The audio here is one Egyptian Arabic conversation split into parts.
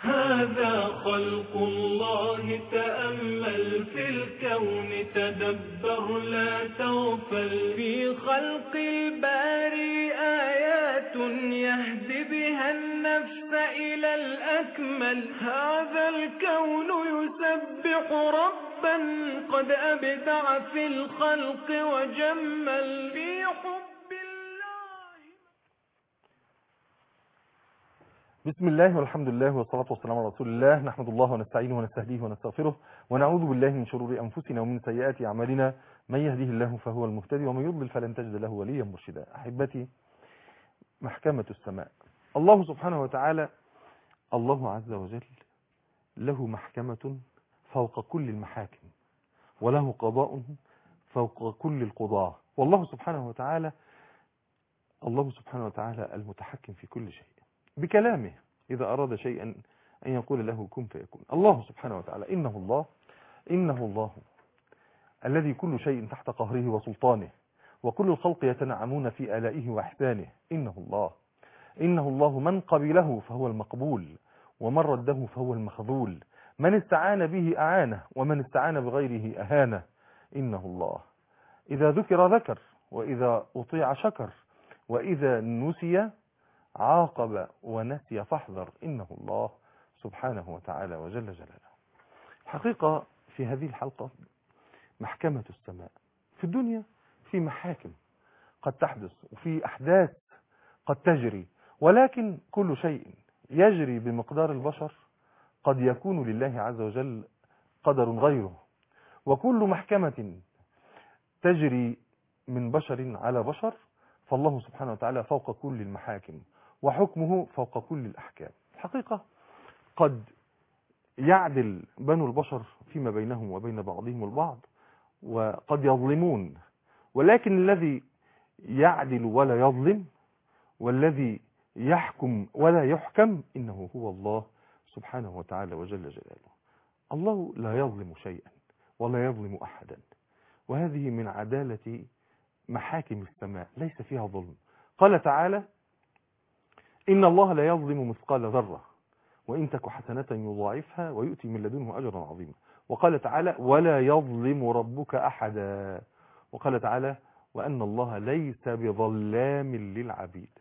هذا خلق الله تأمل في الكون تدبر لا تغفل في خلق الباري آيات يهدي بها النفس إلى الأكمل هذا الكون يسبح ربا قد أبدع في الخلق وجمل في حب الله بسم الله والحمد لله والصلاة والسلام على رسول الله نحمد الله ونستعينه ونستهديه ونستغفره ونعوذ بالله من شرور أنفسنا ومن سيئات أعمالنا من يهديه الله فهو المهتدي ومن يضلل فلن تجد له وليا مرشدا أحبتي محكمة السماء الله سبحانه وتعالى الله عز وجل له محكمة فوق كل المحاكم وله قضاء فوق كل القضاة والله سبحانه وتعالى الله سبحانه وتعالى المتحكم في كل شيء بكلامه إذا أراد شيئا أن يقول له كن فيكون الله سبحانه وتعالى إنه الله إنه الله الذي كل شيء تحت قهره وسلطانه وكل الخلق يتنعمون في آلائه وإحسانه إنه الله إنه الله من قبله فهو المقبول ومن رده فهو المخذول من استعان به أعانه ومن استعان بغيره أهانه إنه الله إذا ذكر ذكر وإذا أطيع شكر وإذا نسي عاقب ونسي فاحذر إنه الله سبحانه وتعالى وجل جلاله حقيقة في هذه الحلقة محكمة السماء في الدنيا في محاكم قد تحدث وفي أحداث قد تجري ولكن كل شيء يجري بمقدار البشر قد يكون لله عز وجل قدر غيره وكل محكمة تجري من بشر على بشر فالله سبحانه وتعالى فوق كل المحاكم وحكمه فوق كل الأحكام الحقيقة قد يعدل بنو البشر فيما بينهم وبين بعضهم البعض وقد يظلمون ولكن الذي يعدل ولا يظلم والذي يحكم ولا يحكم إنه هو الله سبحانه وتعالى وجل جلاله الله لا يظلم شيئا ولا يظلم أحدا وهذه من عدالة محاكم السماء ليس فيها ظلم قال تعالى إن الله لا يظلم مثقال ذرة وإن تك حسنة يضاعفها ويؤتي من لدنه أجرا عظيما وقال تعالى ولا يظلم ربك أحدا وقال تعالى وأن الله ليس بظلام للعبيد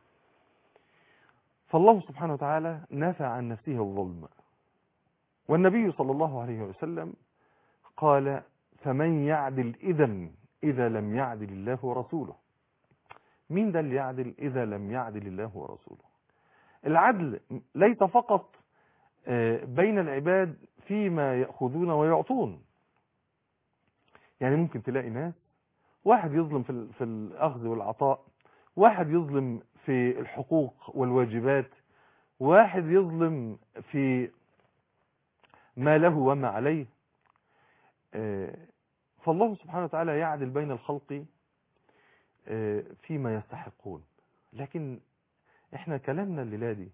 فالله سبحانه وتعالى نفى عن نفسه الظلم والنبي صلى الله عليه وسلم قال فمن يعدل إذا إذا لم يعدل الله ورسوله مين ده اللي يعدل إذا لم يعدل الله ورسوله العدل ليس فقط بين العباد فيما يأخذون ويعطون يعني ممكن تلاقي ناس واحد يظلم في, في الأخذ والعطاء واحد يظلم في الحقوق والواجبات واحد يظلم في ما له وما عليه فالله سبحانه وتعالى يعدل بين الخلق فيما يستحقون لكن احنا كلامنا الليلة دي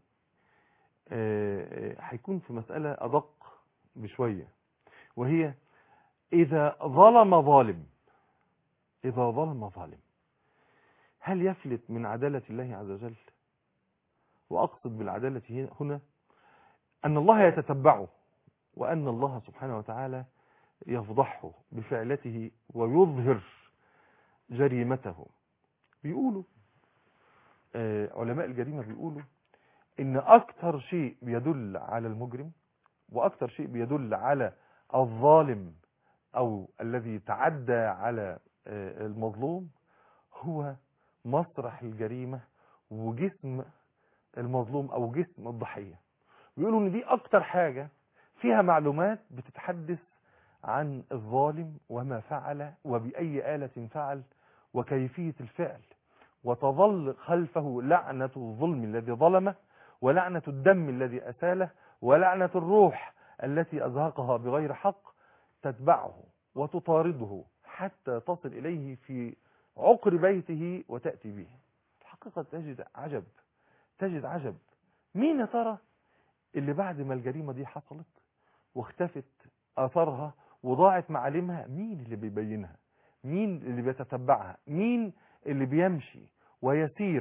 هيكون في مسألة أدق بشوية وهي إذا ظلم ظالم إذا ظلم ظالم هل يفلت من عدالة الله عز وجل وأقصد بالعدالة هنا أن الله يتتبعه وأن الله سبحانه وتعالى يفضحه بفعلته ويظهر جريمته بيقولوا علماء الجريمة بيقولوا ان اكتر شيء بيدل على المجرم واكتر شيء بيدل على الظالم او الذي تعدى على المظلوم هو مسرح الجريمة وجسم المظلوم او جسم الضحية بيقولوا ان دي اكتر حاجة فيها معلومات بتتحدث عن الظالم وما فعل وبأي آلة فعل وكيفية الفعل وتظل خلفه لعنة الظلم الذي ظلمه ولعنة الدم الذي أساله ولعنة الروح التي أزهقها بغير حق تتبعه وتطارده حتى تصل إليه في عقر بيته وتأتي به الحقيقة تجد عجب تجد عجب مين يا ترى اللي بعد ما الجريمة دي حصلت واختفت آثارها وضاعت معالمها مين اللي بيبينها مين اللي بيتتبعها مين اللي بيمشي ويسير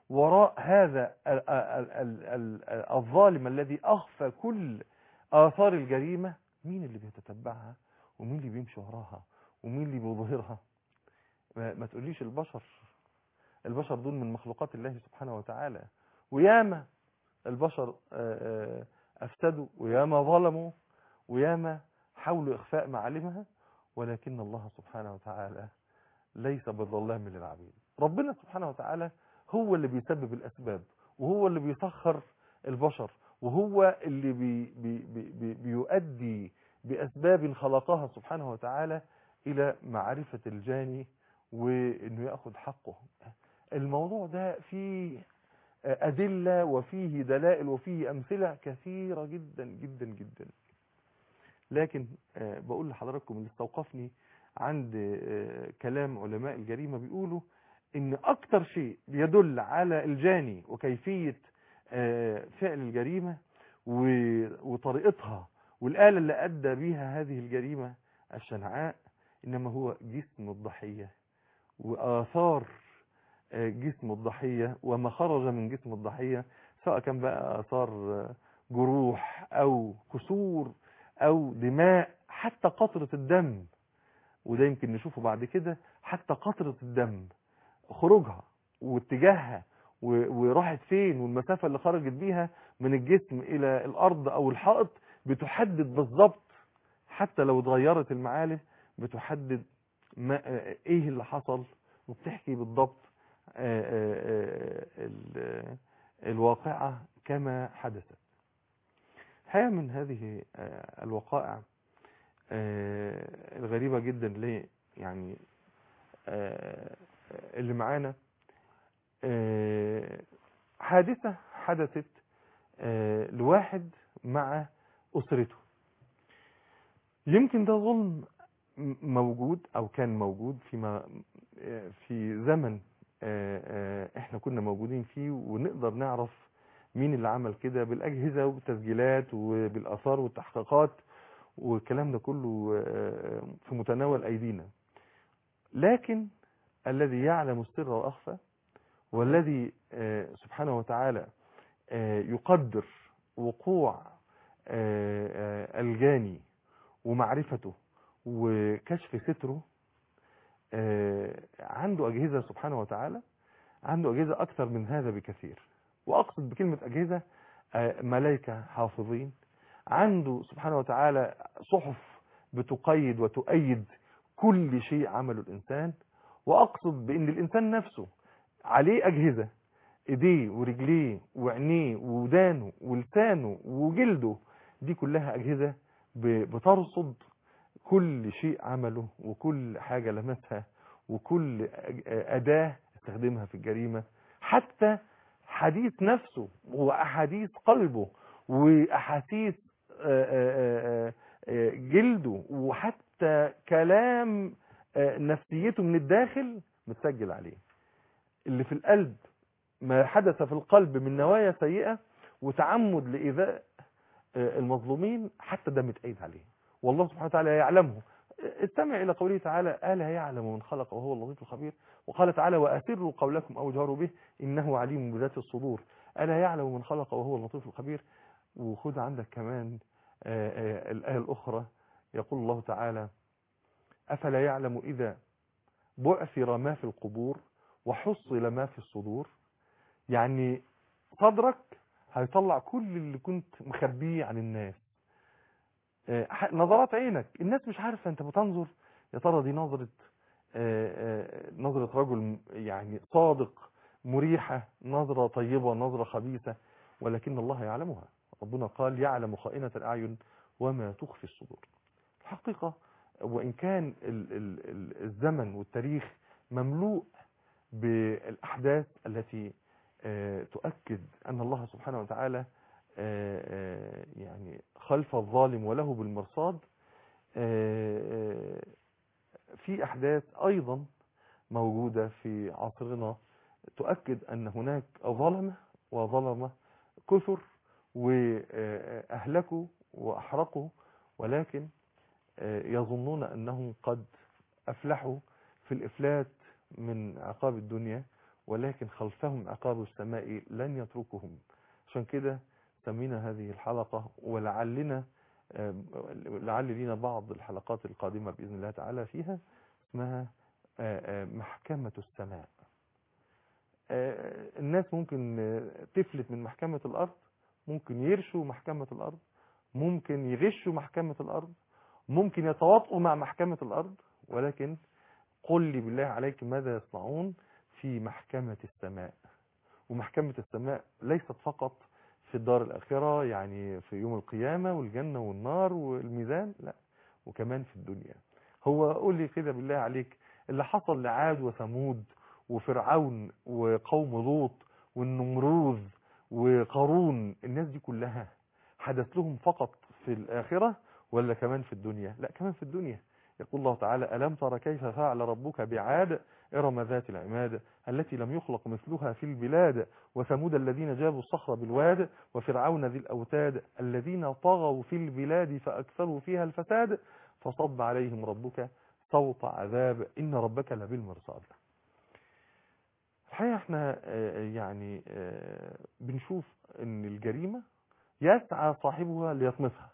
وراء هذا ال- ال- ال- ال- الظالم الذي أخفى كل آثار الجريمة مين اللي بيتتبعها ومين اللي بيمشي وراها ومين اللي بيظهرها ما, ما تقوليش البشر البشر دول من مخلوقات الله سبحانه وتعالى وياما البشر آه، آه، أفسدوا وياما ظلموا وياما حاولوا إخفاء معالمها ولكن الله سبحانه وتعالى ليس بظلام للعبيد ربنا سبحانه وتعالى هو اللي بيسبب الأسباب وهو اللي بيسخر البشر وهو اللي بي بي بي بي بيؤدي بأسباب خلقها سبحانه وتعالى إلى معرفة الجاني وإنه يأخذ حقه الموضوع ده فيه أدلة وفيه دلائل وفيه أمثلة كثيرة جدا جدا جدا لكن آه، بقول لحضراتكم اللي استوقفني عند آه، كلام علماء الجريمة بيقولوا ان اكتر شيء بيدل على الجاني وكيفية آه، فعل الجريمة و- وطريقتها والآلة اللي أدى بيها هذه الجريمة الشنعاء إنما هو جسم الضحية وآثار آه، جسم الضحية وما خرج من جسم الضحية سواء كان بقى آثار آه، جروح أو كسور أو دماء حتى قطرة الدم وده يمكن نشوفه بعد كده حتى قطرة الدم خروجها واتجاهها و- وراحت فين والمسافة اللي خرجت بيها من الجسم إلى الأرض أو الحائط بتحدد بالظبط حتى لو اتغيرت المعالم بتحدد ما آه، ايه اللي حصل وبتحكي بالضبط آه، آه، آه، ال- الواقعة كما حدثت الحقيقة من هذه آه، الوقائع آه، الغريبة جدا ليه يعني آه، اللي معانا آه، حادثة حدثت آه، لواحد مع أسرته يمكن ده ظلم م- موجود أو كان موجود فيما آه، في زمن آه، آه، احنا كنا موجودين فيه ونقدر نعرف مين اللي عمل كده بالأجهزة وبالتسجيلات وبالآثار والتحقيقات والكلام ده كله آه، في متناول أيدينا لكن الذي يعلم السر وأخفى والذي آه، سبحانه وتعالى آه، يقدر وقوع آه، آه، الجاني ومعرفته وكشف ستره آه، عنده أجهزة سبحانه وتعالى عنده أجهزة أكثر من هذا بكثير وأقصد بكلمة أجهزة آه، ملائكة حافظين عنده سبحانه وتعالى صحف بتقيد وتؤيد كل شيء عمله الإنسان وأقصد بأن الإنسان نفسه عليه أجهزة إيديه ورجليه وعينيه وودانه ولسانه وجلده دي كلها أجهزة ب- بترصد كل شيء عمله وكل حاجة لمسها وكل أج- أداة استخدمها في الجريمة حتى حديث نفسه وأحاديث قلبه وأحاسيس آه، آه، آه، آه، جلده وحتى كلام آه، نفسيته من الداخل متسجل عليه اللي في القلب ما حدث في القلب من نوايا سيئة وتعمد لإيذاء آه، المظلومين حتى ده متأيد عليه والله سبحانه وتعالى يعلمه استمع إلى قوله تعالى ألا يعلم من خلق وهو اللطيف الخبير وقال تعالى وأسروا قولكم أو جهروا به إنه عليم بذات الصدور ألا يعلم من خلق وهو اللطيف الخبير وخد عندك كمان آه، آه، الآية الأخرى يقول الله تعالى أفلا يعلم إذا بعثر ما في القبور وحصل ما في الصدور يعني صدرك هيطلع كل اللي كنت مخبيه عن الناس آه، ح- نظرات عينك الناس مش عارفة انت بتنظر يا ترى دي نظرة آه، آه، نظرة رجل م- يعني صادق مريحة نظرة طيبة نظرة خبيثة ولكن الله يعلمها ربنا قال يعلم خائنة الأعين وما تخفي الصدور الحقيقة وإن كان ال- ال- ال- الزمن والتاريخ مملوء بالأحداث التي آه، تؤكد أن الله سبحانه وتعالى آه، آه، يعني خلف الظالم وله بالمرصاد آه، آه، في أحداث أيضا موجودة في عصرنا تؤكد أن هناك ظلمة وظلمة كثر وأهلكوا وأحرقوا ولكن آه، يظنون أنهم قد أفلحوا في الإفلات من عقاب الدنيا ولكن خلفهم عقاب السماء لن يتركهم عشان كده سمينا هذه الحلقة ولعلنا آم، لعل لينا بعض الحلقات القادمة بإذن الله تعالى فيها اسمها آه، آه، محكمة السماء آه، الناس ممكن آه، تفلت من محكمة الأرض ممكن يرشوا محكمة الأرض ممكن يغشوا محكمة الأرض ممكن يتواطئوا مع محكمة الأرض ولكن قل لي بالله عليك ماذا يصنعون في محكمة السماء ومحكمة السماء ليست فقط في الدار الآخرة يعني في يوم القيامة والجنة والنار والميزان لا وكمان في الدنيا هو قول لي كده بالله عليك اللي حصل لعاد وثمود وفرعون وقوم لوط والنمروذ وقارون الناس دي كلها حدث لهم فقط في الآخرة ولا كمان في الدنيا لا كمان في الدنيا يقول الله تعالى ألم تر كيف فعل ربك بعاد إرم ذات العماد التي لم يخلق مثلها في البلاد وثمود الذين جابوا الصخر بالواد وفرعون ذي الأوتاد الذين طغوا في البلاد فأكثروا فيها الفساد فصب عليهم ربك صوت عذاب إن ربك لبالمرصاد الحقيقة احنا آه، يعني آه، بنشوف ان الجريمة يسعى صاحبها ليطمسها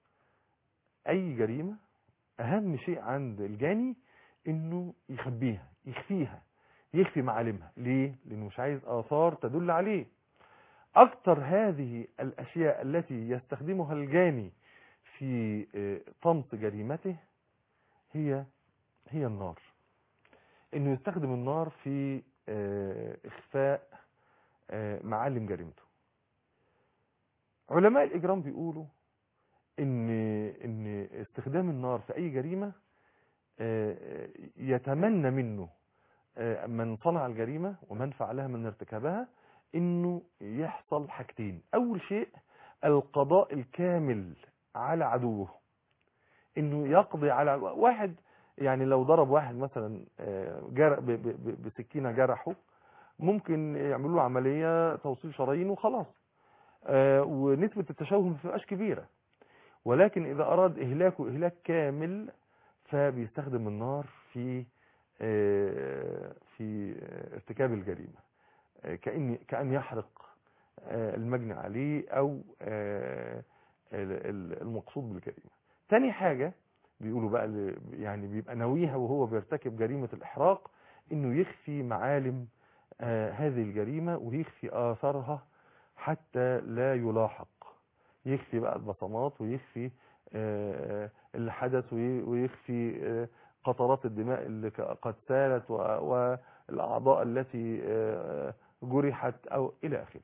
اي جريمة اهم شيء عند الجاني انه يخبيها يخفيها يخفي معالمها ليه لانه مش عايز اثار تدل عليه اكتر هذه الاشياء التي يستخدمها الجاني في آه، طمس جريمته هي هي النار انه يستخدم النار في آه، اخفاء آه، معالم جريمته علماء الاجرام بيقولوا ان ان استخدام النار في اي جريمه آه، يتمنى منه آه، من صنع الجريمه ومن فعلها من ارتكابها انه يحصل حاجتين اول شيء القضاء الكامل على عدوه انه يقضي على واحد يعني لو ضرب واحد مثلا آه، جر- ب- ب- ب- بسكينه جرحه ممكن يعملوا له عمليه توصيل شرايين وخلاص آه، ونسبه التشوه ما بتبقاش كبيره ولكن اذا اراد اهلاكه اهلاك كامل فبيستخدم النار في آه، في آه، ارتكاب الجريمه آه، كأن كأن يحرق آه، المجني عليه او آه، ال- ال- المقصود بالجريمه تاني حاجه بيقولوا بقى اللي يعني بيبقى ناويها وهو بيرتكب جريمه الاحراق انه يخفي معالم آه، هذه الجريمه ويخفي اثارها حتى لا يلاحق يخفي بقى البصمات ويخفي آه، اللي حدث وي- ويخفي آه، قطرات الدماء اللي ك- قد سالت و- والاعضاء التي آه، جرحت او الى اخره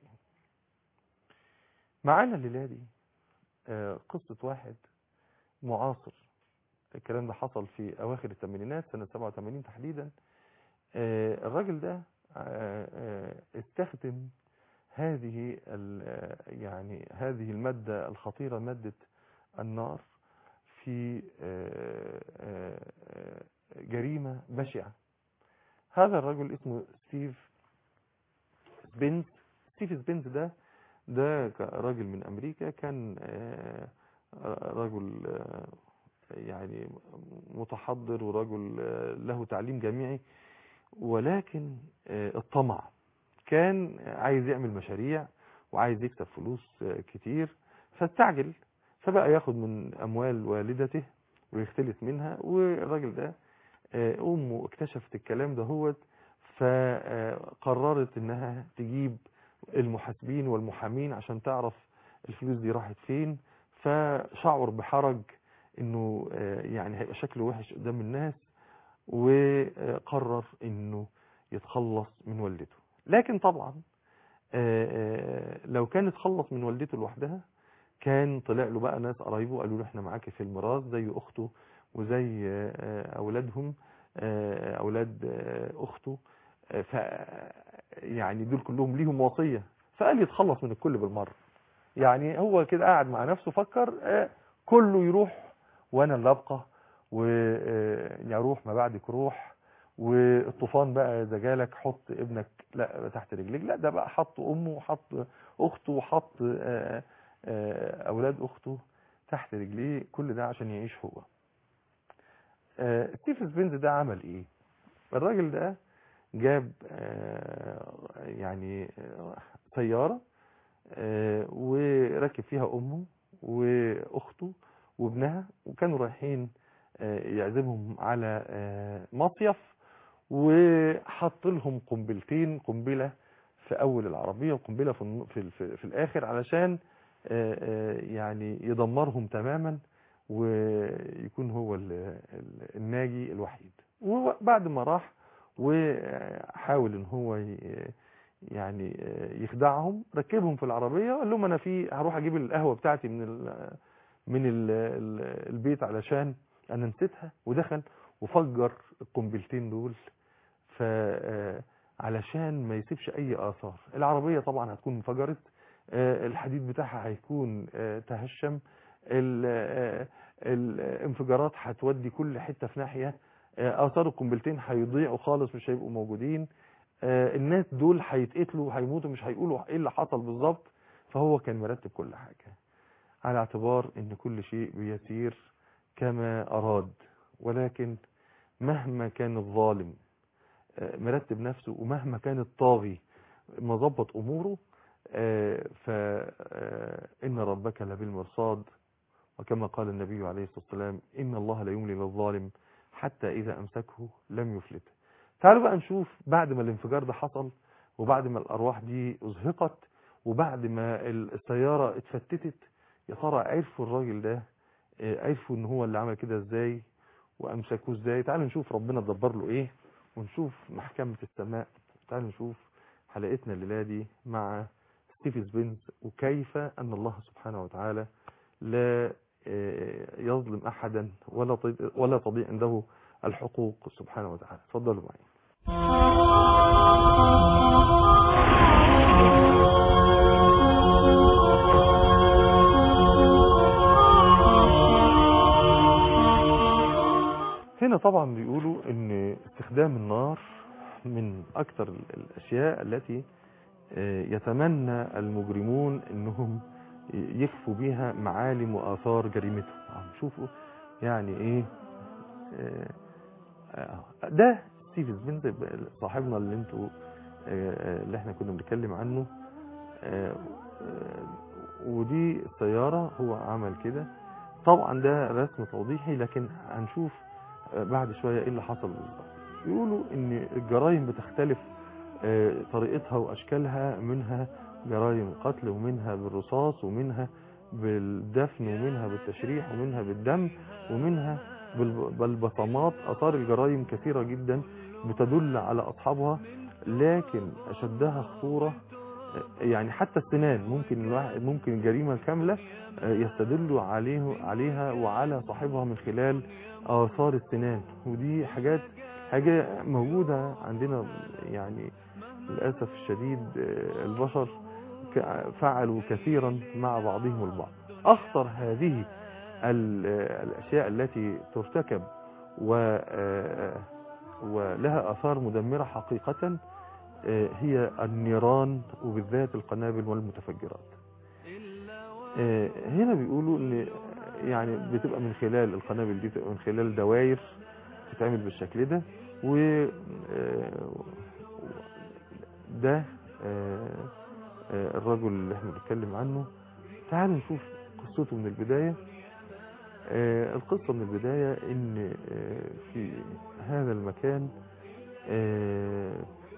معانا الليله دي آه، قصه واحد معاصر الكلام ده حصل في اواخر الثمانينات سنه 87 تحديدا آه، الراجل ده آه، آه، استخدم هذه ال- آه، يعني هذه المادة الخطيرة مادة النار في آه، آه، آه، جريمة بشعة هذا الرجل اسمه ستيف سبينز ستيف سبينز ده ده ك- راجل من أمريكا كان آه، رجل آه، يعني متحضر ورجل آه، له تعليم جامعي ولكن آه، الطمع كان عايز يعمل مشاريع وعايز يكسب فلوس آه، كتير فاستعجل فبقى ياخد من أموال والدته ويختلس منها والراجل ده آه، أمه اكتشفت الكلام ده هو فقررت انها تجيب المحاسبين والمحامين عشان تعرف الفلوس دي راحت فين فشعر بحرج انه آه، يعني هيبقى شكله وحش قدام الناس وقرر انه يتخلص من والدته لكن طبعا آه، آه، لو كان اتخلص من والدته لوحدها كان طلع له بقى ناس قرايبه قالوا له احنا معاك في الميراث زي اخته وزي آه، آه، اولادهم آه، اولاد آه، اخته آه، ف يعني دول كلهم ليهم وصيه فقال يتخلص من الكل بالمره يعني هو كده قاعد مع نفسه فكر آه، كله يروح وانا اللي ابقى ويروح ما بعدك روح والطوفان بقى اذا جالك حط ابنك لا تحت رجليك لا ده بقى حط امه وحط اخته وحط آه، آه، اولاد اخته تحت رجليه كل ده عشان يعيش هو آه، ستيف سبينز ده عمل ايه الراجل ده جاب آه، يعني آه، سيارة آه، وركب فيها أمه وأخته وابنها وكانوا رايحين آه، يعزمهم على آه، مصيف وحط لهم قنبلتين قنبلة في أول العربية وقنبلة في, الن- في, في, في الآخر علشان آه، آه، يعني يدمرهم تماما ويكون هو ال- ال- الناجي الوحيد وبعد ما راح وحاول ان هو ي- يعني يخدعهم ركبهم في العربية قال لهم انا في هروح اجيب القهوة بتاعتي من ال من ال ال البيت علشان انا نسيتها ودخل وفجر القنبلتين دول ف آه، علشان ما يسيبش اي اثار العربية طبعا هتكون انفجرت آه، الحديد بتاعها هيكون آه، تهشم ال- آه، الانفجارات هتودي كل حتة في ناحية آه، اثار القنبلتين هيضيعوا خالص مش هيبقوا موجودين آه، الناس دول هيتقتلوا وهيموتوا مش هيقولوا ايه اللي حصل بالظبط فهو كان مرتب كل حاجة على اعتبار ان كل شيء بيسير كما اراد ولكن مهما كان الظالم آه، مرتب نفسه ومهما كان الطاغي مظبط اموره فإن ربك لبالمرصاد وكما قال النبي عليه الصلاة والسلام إن الله لا يملي للظالم حتى إذا أمسكه لم يفلت تعالوا بقى نشوف بعد ما الانفجار ده حصل وبعد ما الأرواح دي أزهقت وبعد ما السيارة اتفتتت يا ترى عرفوا الراجل ده آه، عرفوا ان هو اللي عمل كده ازاي وامسكوه ازاي تعالوا نشوف ربنا دبر له ايه ونشوف محكمة السماء تعالوا نشوف حلقتنا الليلة دي مع ستيفن بنز وكيف ان الله سبحانه وتعالى لا آه، يظلم احدا ولا تضيع- ولا تضيع عنده الحقوق سبحانه وتعالى اتفضلوا معي هنا طبعا بيقولوا ان استخدام النار من اكثر الاشياء التي آه، يتمنى المجرمون انهم يخفوا بيها معالم واثار جريمتهم عم شوفوا يعني ايه آه، آه، ده ستيفن سبنسر صاحبنا اللي انتوا آه، آه، اللي احنا كنا بنتكلم عنه آه، آه، ودي السيارة هو عمل كده طبعا ده رسم توضيحي لكن هنشوف آه، بعد شوية ايه اللي حصل بالظبط يقولوا ان الجرائم بتختلف آه، طريقتها واشكالها منها جرائم قتل ومنها بالرصاص ومنها بالدفن ومنها بالتشريح ومنها بالدم ومنها بالب- بالبصمات اثار الجرائم كثيرة جدا بتدل على اصحابها لكن اشدها خطورة آه، يعني حتى السنان ممكن الواحد ممكن الجريمة كاملة آه، يستدل عليه عليها وعلى صاحبها من خلال آثار السنان ودي حاجات حاجة موجودة عندنا يعني للأسف الشديد آه، البشر ك- فعلوا كثيرا مع بعضهم البعض أخطر هذه ال- آه، الأشياء التي ترتكب و آه، ولها آثار مدمرة حقيقة آه، هي النيران وبالذات القنابل والمتفجرات آه، هنا بيقولوا ان يعني بتبقى من خلال القنابل دي بتبقى من خلال دوائر تتعمل بالشكل ده و آه، ده آه، آه، الرجل اللي احنا بنتكلم عنه تعالوا نشوف قصته من البداية آه، القصة من البداية ان آه، في هذا المكان آه،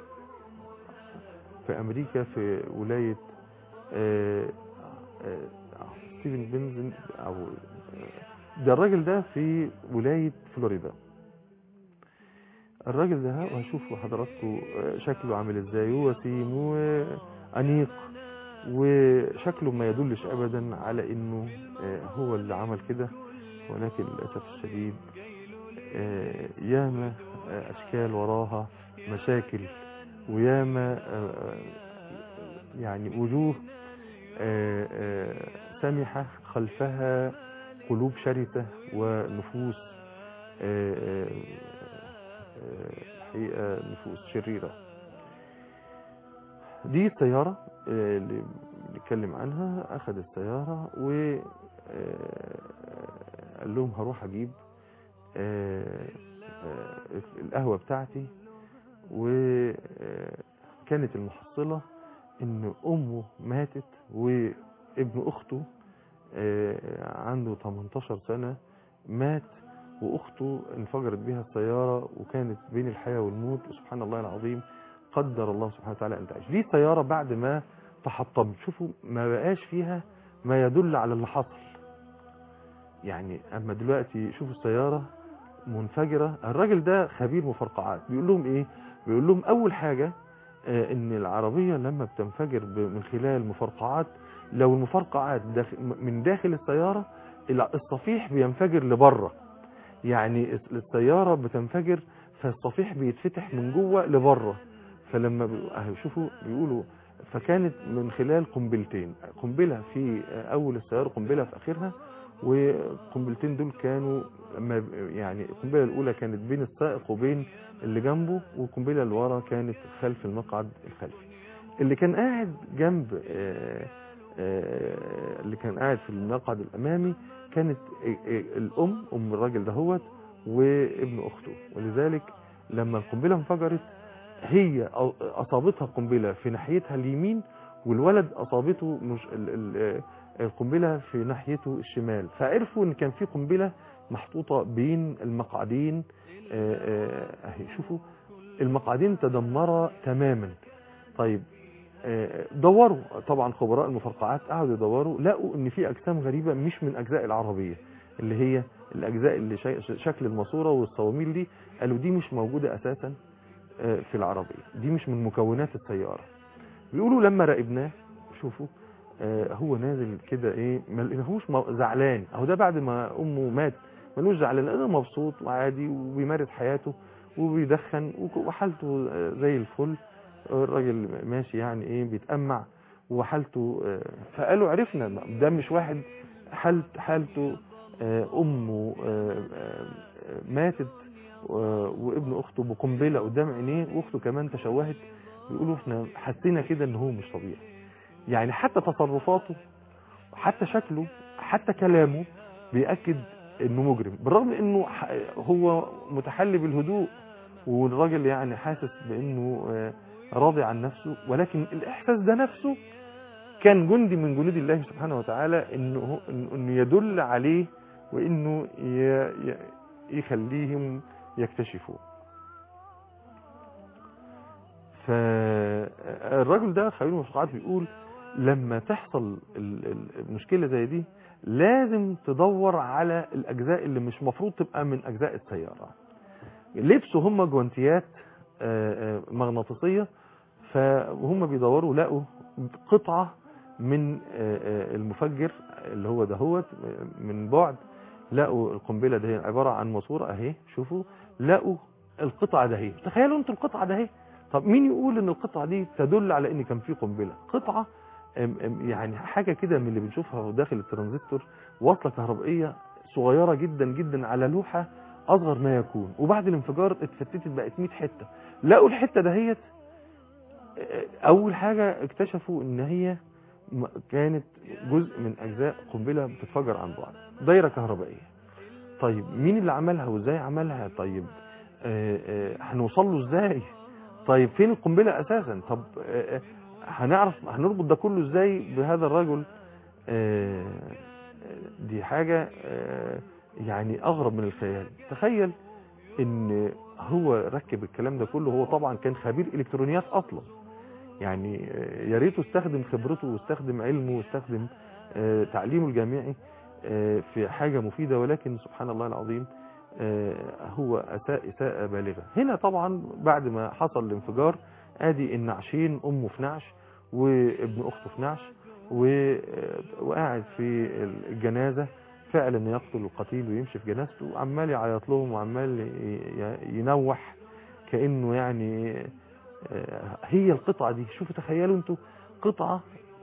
في امريكا في ولاية آه، آه، ستيفن بنزن او آه، ده الراجل ده في ولاية فلوريدا الراجل ده وهشوف حضراتكم آه، شكله عامل ازاي وسيم وانيق وشكله ما يدلش ابدا على انه آه، هو اللي عمل كده ولكن للاسف الشديد آه، ياما آه، اشكال وراها مشاكل وياما آه، آه، يعني وجوه آه، آه، سمحة خلفها قلوب شرسة ونفوس آه، آه، آه، الحقيقة نفوس شريرة دي السيارة آه، اللي بنتكلم عنها أخذ السيارة و آه، قال لهم هروح أجيب آه، آه، القهوة بتاعتي وكانت المحصلة ان امه ماتت وابن اخته آه، عنده 18 سنة مات واخته انفجرت بها السيارة وكانت بين الحياة والموت وسبحان الله العظيم قدر الله سبحانه وتعالى ان تعيش دي السيارة بعد ما تحطمت شوفوا ما بقاش فيها ما يدل على اللي حصل يعني اما دلوقتي شوفوا السيارة منفجرة الراجل ده خبير مفرقعات بيقول لهم ايه بيقول لهم اول حاجة آه، ان العربية لما بتنفجر ب- من خلال مفرقعات لو المفرقعات داخل من داخل السيارة الع- الصفيح بينفجر لبره يعني الس- السيارة بتنفجر فالصفيح بيتفتح من جوه لبره فلما بي- أهي شوفوا بيقولوا فكانت من خلال قنبلتين قنبلة في أول السيارة قنبلة في آخرها وقنبلتين دول كانوا لما ب- يعني القنبلة الأولى كانت بين السائق وبين اللي جنبه والقنبلة اللي ورا كانت خلف المقعد الخلفي اللي كان قاعد جنب آه، آه، اللي كان قاعد في المقعد الأمامي كانت آه، آه، الأم أم الراجل دهوت وابن أخته ولذلك لما القنبلة انفجرت هي أ- أصابتها قنبلة في ناحيتها اليمين والولد أصابته مش ال- ال- آه، القنبلة في ناحيته الشمال فعرفوا ان كان في قنبلة محطوطة بين المقعدين آه، آه، اهي شوفوا المقعدين تدمرا تماما طيب آه، دوروا طبعا خبراء المفرقعات قعدوا يدوروا لقوا ان في اجسام غريبة مش من اجزاء العربية اللي هي الاجزاء اللي شي- شكل الماسورة والصواميل دي قالوا دي مش موجودة اساسا آه، في العربية دي مش من مكونات السيارة بيقولوا لما راقبناه شوفوا آه، هو نازل كده ايه ما لقيناهوش مو- زعلان اهو ده بعد ما امه مات ملوش زعلان لانه مبسوط وعادي وبيمارس حياته وبيدخن وك- وحالته آه، زي الفل الراجل ماشي يعني ايه بيتأمع وحالته آه، فقالوا عرفنا ده مش واحد حالت حالته آه، امه آه، آه، ماتت و- وابن اخته بقنبله قدام عينيه واخته كمان تشوهت بيقولوا احنا حسينا كده ان هو مش طبيعي يعني حتى تصرفاته حتى شكله حتى كلامه بيأكد انه مجرم بالرغم انه ح- هو متحلي بالهدوء والراجل يعني حاسس بانه آه، راضي عن نفسه ولكن الاحساس ده نفسه كان جندي من جنود الله سبحانه وتعالى انه هو- إنه- انه يدل عليه وانه ي- ي- يخليهم يكتشفوه فالراجل ده خبير المفرقعات بيقول لما تحصل ال- ال- المشكلة زي دي لازم تدور على الأجزاء اللي مش مفروض تبقى من أجزاء السيارة لبسوا هم جوانتيات آه، آه، مغناطيسية فهم بيدوروا لقوا قطعة من آه، آه، المفجر اللي هو دهوت من بعد لقوا القنبلة ده عبارة عن ماسورة اهي شوفوا لقوا القطعة ده هي تخيلوا انتوا القطعة ده هي طب مين يقول ان القطعة دي تدل على ان كان في قنبلة قطعة أم- أم يعني حاجة كده من اللي بنشوفها داخل الترانزستور وصلة كهربائية صغيرة جدا جدا على لوحة اصغر ما يكون وبعد الانفجار اتفتتت بقت 100 حتة لقوا الحتة دهيت اه، اول حاجة اكتشفوا ان هي م- كانت جزء من اجزاء قنبلة بتتفجر عن بعد دايرة كهربائية طيب مين اللي عملها وازاي عملها طيب اه، اه، هنوصل له ازاي طيب فين القنبلة اساسا طب اه، اه، هنعرف هنربط ده كله ازاي بهذا الرجل اه، اه، دي حاجة اه، يعني اغرب من الخيال تخيل ان هو ركب الكلام ده كله هو طبعا كان خبير الكترونيات اصلا يعني آه، يا ريته استخدم خبرته واستخدم علمه واستخدم آه، تعليمه الجامعي آه، في حاجة مفيدة ولكن سبحان الله العظيم آه، هو أساء إساءة بالغة هنا طبعا بعد ما حصل الانفجار ادي النعشين امه في نعش وابن اخته في نعش و- وقاعد في الجنازة فعلا يقتل القتيل ويمشي في جنازته وعمال يعيط لهم وعمال ي- ينوح كأنه يعني آه، هي القطعة دي شوفوا تخيلوا انتوا قطعة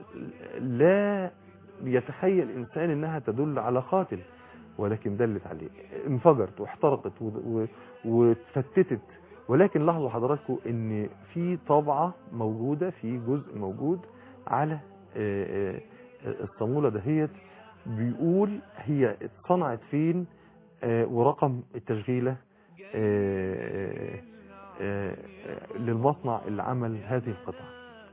لا يتخيل الإنسان إنها تدل على قاتل ولكن دلت عليه انفجرت واحترقت و- و- واتفتتت ولكن لاحظوا حضراتكم ان في طبعة موجودة في جزء موجود على آه، آه، الصامولة دهيت بيقول هي اتصنعت فين آه، ورقم التشغيلة آه، آه، آه، للمصنع اللي عمل هذه القطعة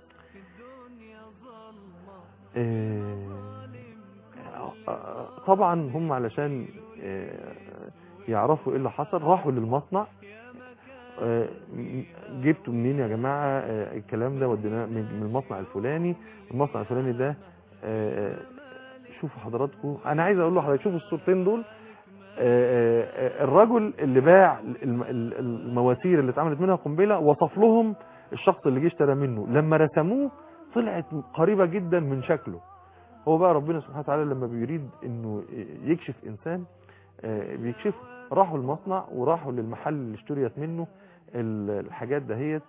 آه، آه، طبعا هم علشان آه، يعرفوا ايه اللي حصل راحوا للمصنع آه، جبتوا منين يا جماعة آه، الكلام ده وديناه من من المصنع الفلاني المصنع الفلاني ده آه، شوفوا حضراتكم انا عايز اقول لحضرتك شوفوا الصورتين دول آه، آه، الرجل اللي باع الم- ال- المواسير اللي اتعملت منها قنبله وصف لهم الشخص اللي جه اشترى منه لما رسموه طلعت قريبه جدا من شكله هو بقى ربنا سبحانه وتعالى لما بيريد انه يكشف انسان آه، بيكشفه راحوا المصنع وراحوا للمحل اللي اشتريت منه ال- الحاجات دهيت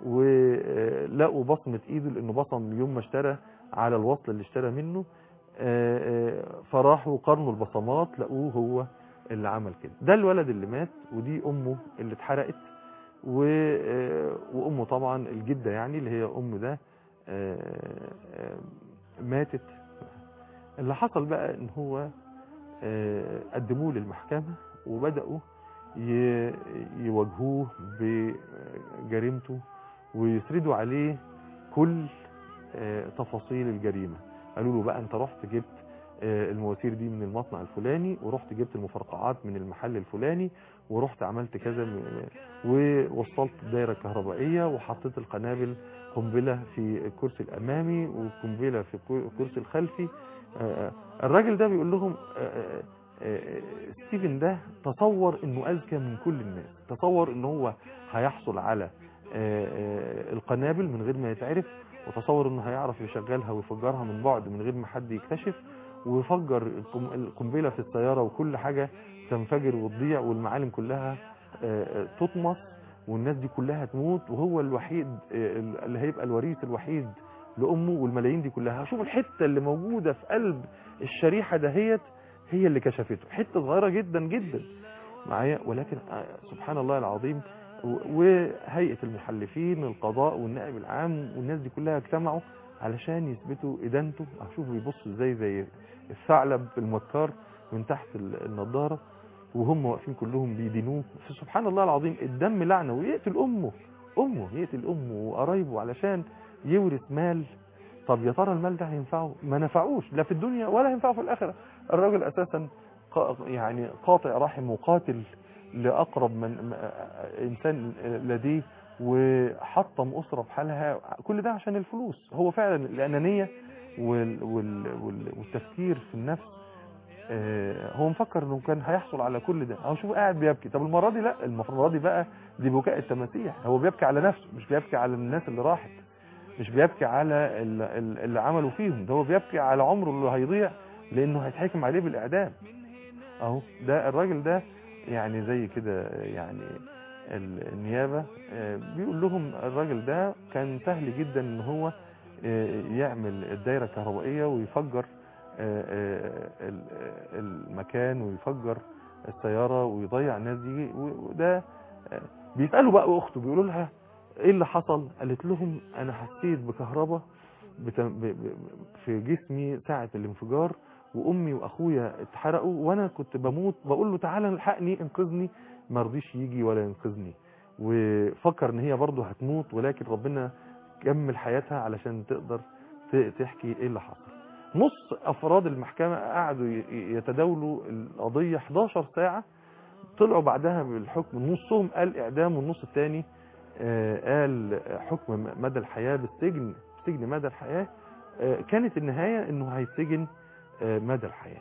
ولقوا بصمة ايده لانه بصم يوم ما اشترى على الوصل اللي اشترى منه آه، آه، فراحوا قارنوا البصمات لقوه هو اللي عمل كده ده الولد اللي مات ودي امه اللي اتحرقت و- آه، وامه طبعا الجده يعني اللي هي ام ده آه، آه، ماتت اللي حصل بقى ان هو آه، قدموه للمحكمه وبداوا ي- يواجهوه بجريمته ويسردوا عليه كل آه، تفاصيل الجريمه قالوا له بقى انت رحت جبت آه، المواسير دي من المصنع الفلاني ورحت جبت المفرقعات من المحل الفلاني ورحت عملت كذا م- ووصلت الدايره الكهربائيه وحطيت القنابل قنبله في الكرسي الامامي وقنبله في الكو- الكرسي الخلفي آه، الراجل ده بيقول لهم آه، آه، آه، ستيفن ده تصور انه اذكى من كل الناس تصور ان هو هيحصل على آه، آه، القنابل من غير ما يتعرف وتصور انه هيعرف يشغلها ويفجرها من بعد من غير ما حد يكتشف ويفجر القم- القنبله في السياره وكل حاجه تنفجر وتضيع والمعالم كلها آه، آه، تطمس والناس دي كلها تموت وهو الوحيد آه، اللي هيبقى الوريث الوحيد لامه والملايين دي كلها شوف الحته اللي موجوده في قلب الشريحه دهيت هي اللي كشفته حته صغيره جدا جدا معايا ولكن آه، سبحان الله العظيم و- وهيئه المحلفين القضاء والنائب العام والناس دي كلها اجتمعوا علشان يثبتوا ادانته شوفوا بيبصوا ازاي زي الثعلب المكار من تحت ال- النضاره وهم واقفين كلهم بيدينوه سبحان الله العظيم الدم لعنه ويقتل امه امه يقتل امه وقرايبه علشان يورث مال طب يا ترى المال ده هينفعه ما نفعوش لا في الدنيا ولا هينفعه في الاخره الراجل اساسا قا- يعني قاطع رحم وقاتل لاقرب من م- انسان لديه وحطم اسره بحالها كل ده عشان الفلوس هو فعلا الانانيه وال وال وال والتفكير في النفس آه، هو مفكر انه كان هيحصل على كل ده هو شوف قاعد بيبكي طب المره دي لا المره دي بقى دي بكاء التماسيح هو بيبكي على نفسه مش بيبكي على الناس اللي راحت مش بيبكي على ال- ال- اللي عملوا فيهم ده هو بيبكي على عمره اللي هيضيع لانه هيتحكم عليه بالاعدام اهو ده الراجل ده يعني زي كده يعني ال- النيابه آه، بيقول لهم الراجل ده كان سهل جدا ان هو آه، يعمل الدايره الكهربائيه ويفجر آه، آه، ال- آه، المكان ويفجر السياره ويضيع الناس دي و- وده آه، بيسالوا بقى اخته بيقولوا لها ايه اللي حصل قالت لهم انا حسيت بكهرباء بت- ب- ب- في جسمي ساعه الانفجار وامي واخويا اتحرقوا وانا كنت بموت بقول له تعالى الحقني انقذني ما رضيش يجي ولا ينقذني وفكر ان هي برضه هتموت ولكن ربنا كمل حياتها علشان تقدر ت- تحكي ايه اللي حصل نص افراد المحكمه قعدوا ي- يتداولوا القضيه 11 ساعه طلعوا بعدها بالحكم نصهم قال اعدام والنص الثاني قال حكم مدى الحياه بالسجن سجن مدى الحياه آه، كانت النهايه انه هيتسجن آه، مدى الحياه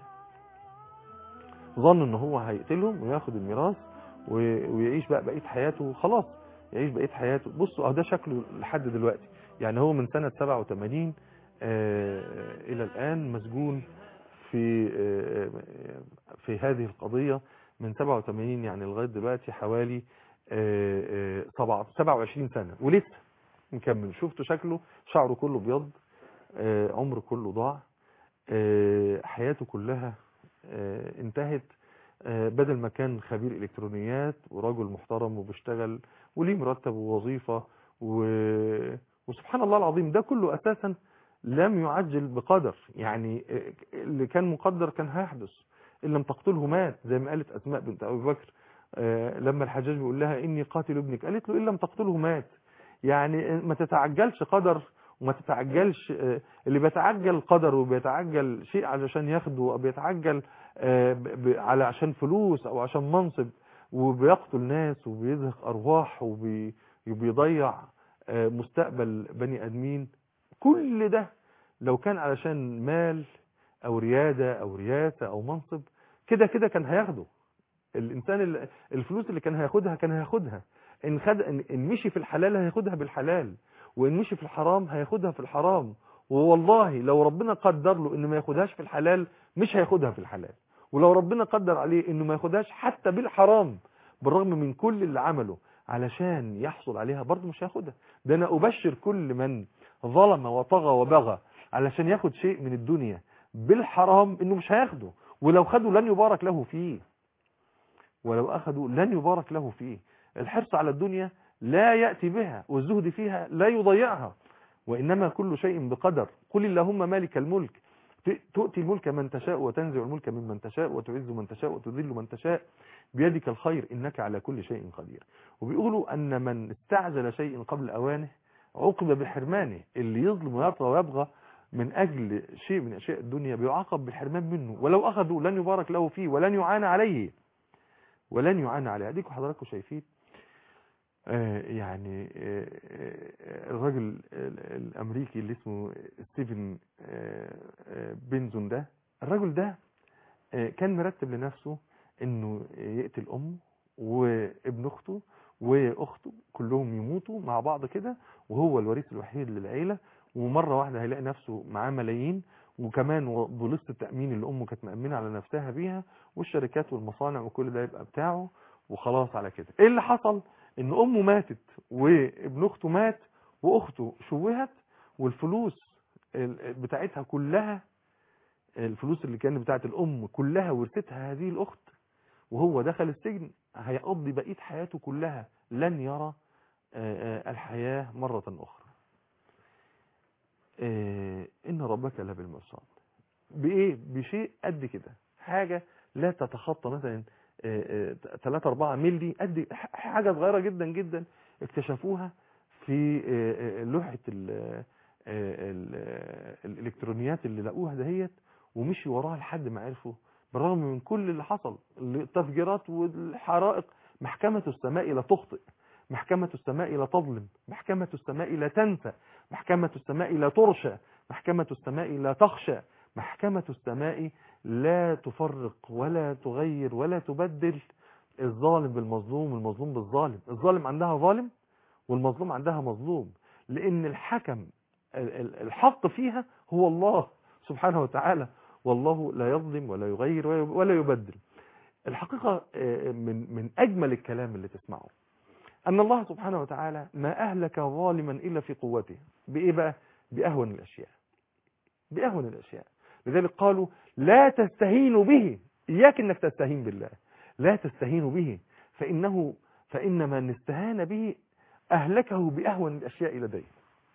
ظن ان هو هيقتلهم وياخد الميراث و- ويعيش بقى بقيه حياته خلاص يعيش بقيه حياته بصوا اه ده شكله لحد دلوقتي يعني هو من سنه 87 آه، الى الان مسجون في آه، في هذه القضيه من 87 يعني لغايه دلوقتي حوالي آه، آه، سبعة- 27 سنه ولسه مكمل شفتوا شكله شعره كله بيض آه، عمره كله ضاع آه، حياته كلها آه، انتهت آه، بدل ما كان خبير الكترونيات ورجل محترم وبيشتغل وليه مرتب ووظيفه و... وسبحان الله العظيم ده كله اساسا لم يعجل بقدر يعني اللي كان مقدر كان هيحدث ان لم تقتله مات زي ما قالت اسماء بنت ابي بكر آه، لما الحجاج بيقول لها اني قاتل ابنك قالت له ان لم تقتله مات يعني ما تتعجلش قدر وما تتعجلش آه، اللي بيتعجل قدر وبيتعجل شيء علشان ياخده او بيتعجل آه، ب- ب- على عشان فلوس او عشان منصب وبيقتل ناس وبيزهق ارواح وبي- وبيضيع آه، مستقبل بني ادمين كل ده لو كان علشان مال او ريادة او رياسة او منصب كده كده كان هياخده الانسان ال- الفلوس اللي كان هياخدها كان هياخدها ان خد ان إن مشي في الحلال هياخدها بالحلال وان مشي في الحرام هياخدها في الحرام ووالله لو ربنا قدر له انه ما ياخدهاش في الحلال مش هياخدها في الحلال ولو ربنا قدر عليه انه ما ياخدهاش حتى بالحرام بالرغم من كل اللي عمله علشان يحصل عليها برضه مش هياخدها ده انا ابشر كل من ظلم وطغى وبغى علشان ياخد شيء من الدنيا بالحرام انه مش هياخده ولو خده لن يبارك له فيه ولو أخذوا لن يبارك له فيه الحرص على الدنيا لا يأتي بها والزهد فيها لا يضيعها وإنما كل شيء بقدر قل اللهم مالك الملك ت- تؤتي الملك من تشاء وتنزع الملك ممن تشاء وتعز من تشاء وتذل من تشاء بيدك الخير إنك على كل شيء قدير وبيقولوا أن من استعجل شيء قبل أوانه عوقب بحرمانه اللي يظلم ويطغى ويبغى من أجل شيء من أشياء الدنيا بيعاقب بالحرمان منه ولو أخذوا لن يبارك له فيه ولن يعان عليه ولن يعان عليه اديكم حضراتكم شايفين آه، يعني آه، آه، الراجل ال- الامريكي اللي اسمه ستيفن آه، آه، بنزون ده الراجل ده آه، كان مرتب لنفسه انه يقتل امه وابن اخته واخته كلهم يموتوا مع بعض كده وهو الوريث الوحيد للعيله ومره واحده هيلاقي نفسه معاه ملايين وكمان و- بوليصه التامين اللي امه كانت مامنه على نفسها بيها والشركات والمصانع وكل ده يبقى بتاعه وخلاص على كده ايه اللي حصل ان امه ماتت وابن اخته مات واخته شوهت والفلوس ال- بتاعتها كلها الفلوس اللي كانت بتاعت الام كلها ورثتها هذه الاخت وهو دخل السجن هيقضي بقيه حياته كلها لن يرى آه، آه، الحياه مره اخرى آه، ان ربك لبالمرصاد بايه بشيء قد كده حاجه لا تتخطى مثلا 3 4 مللي قد ح- حاجه صغيره جدا جدا اكتشفوها في آه، آه، لوحه ال- آه، ال- الالكترونيات اللي لقوها دهيت ومشي وراها لحد ما عرفوا بالرغم من كل اللي حصل التفجيرات والحرائق محكمة السماء لا تخطئ محكمة السماء لا تظلم محكمة السماء لا تنسى محكمة السماء لا ترشى محكمة السماء لا تخشى محكمة السماء لا تفرق ولا تغير ولا تبدل الظالم بالمظلوم والمظلوم بالظالم الظالم عندها ظالم والمظلوم عندها مظلوم لأن الحكم ال- ال- الحق فيها هو الله سبحانه وتعالى والله لا يظلم ولا يغير ولا- ولا يبدل الحقيقة آه، من من أجمل الكلام اللي تسمعه أن الله سبحانه وتعالى ما أهلك ظالما إلا في قوته بإيه بقى بأهون الأشياء بأهون الأشياء لذلك قالوا لا تستهينوا به إياك أنك تستهين بالله لا تستهينوا به فإنه فإن من استهان به أهلكه بأهون الأشياء لديه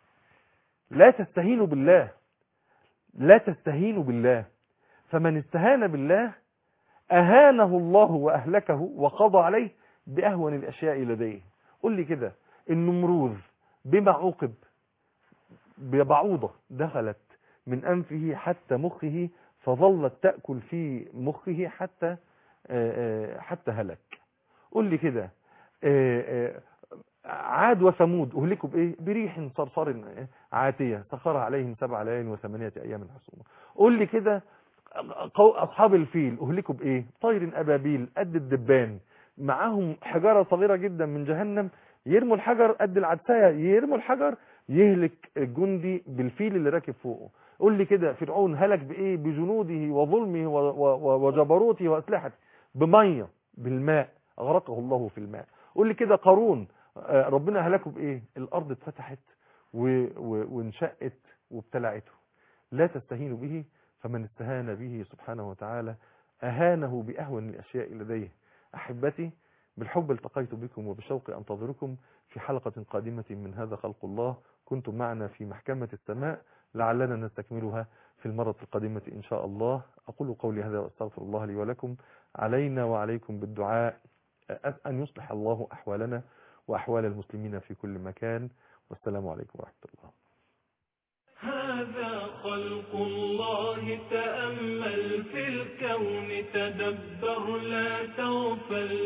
لا تستهينوا بالله لا تستهينوا بالله فمن استهان بالله أهانه الله وأهلكه وقضى عليه بأهون الأشياء لديه قل لي كده النمروذ بما عوقب ببعوضة دخلت من أنفه حتى مخه فظلت تأكل في مخه حتى آه، آه، حتى هلك قل لي كده آه، آه، عاد وثمود أهلكوا بإيه بريح صرصر عاتية سخرها عليهم سبع ليال وثمانية أيام حسومة قل لي كده قو- أصحاب الفيل أهلكوا بإيه طير أبابيل قد الدبان معاهم حجارة صغيرة جدا من جهنم يرموا الحجر قد العدسية يرموا الحجر يهلك الجندي بالفيل اللي راكب فوقه قول لي كده فرعون هلك بإيه بجنوده وظلمه و- و- و- وجبروته وأسلحته بمية بالماء أغرقه الله في الماء قول لي كده قارون آه، ربنا هلكه بإيه الأرض اتفتحت و- و- وانشقت وابتلعته لا تستهينوا به فمن استهان به سبحانه وتعالى أهانه بأهون الأشياء لديه أحبتي بالحب التقيت بكم وبشوق أنتظركم في حلقة قادمة من هذا خلق الله كنتم معنا في محكمة السماء لعلنا نستكملها في المرة القادمة إن شاء الله أقول قولي هذا وأستغفر الله لي ولكم علينا وعليكم بالدعاء أ- أن يصلح الله أحوالنا وأحوال المسلمين في كل مكان والسلام عليكم ورحمة الله هذا خلق الله تأمل في الكون تدبر لا تغفل